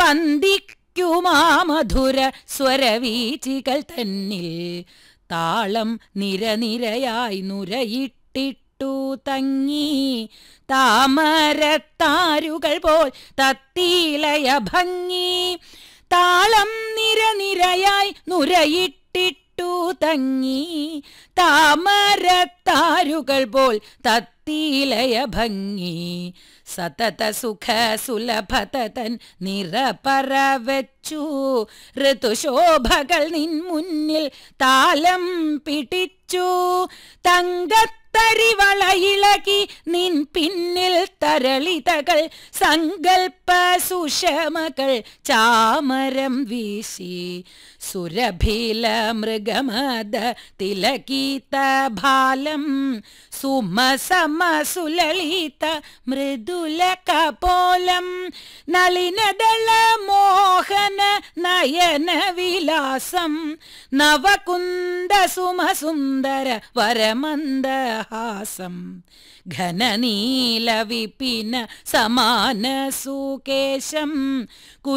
സ്പന്ദിക്കുമാ മധുര സ്വരവീചികൾ തന്നിൽ താളം നിരനിരയായി നുരയിട്ടിട്ടു തങ്ങി താമരത്താരുകൾ പോൽ തത്തീലയ ഭംഗി താളം നിരനിരയായി നുരയിട്ടിട്ടു തങ്ങി താമരത്താരുകൾ പോൽ തത്തീലയ ഭംഗി സതത സുഖ സുലഭതൻ നിറപറ വെച്ചു ഋതുശോഭകൾ നിൻ മുന്നിൽ താലം പിടിച്ചു തങ്കത്തരിവളയിളകി നിൻ പിന്നിൽ തരളിതകൾ സങ്കൽപ്പ സുഷമകൾ ചാമരം വീശി സുരഭില മൃഗമത തിലകീത ഭാലം സുമസമ സുലളിത മൃദുല കപോലം നളിനദള മോഹന നയന വിലാസം നവകുന്ദ സുമസുന്ദര വരമന്ദഹാസം ഘനനീല വിപിന സമാന സുകേശം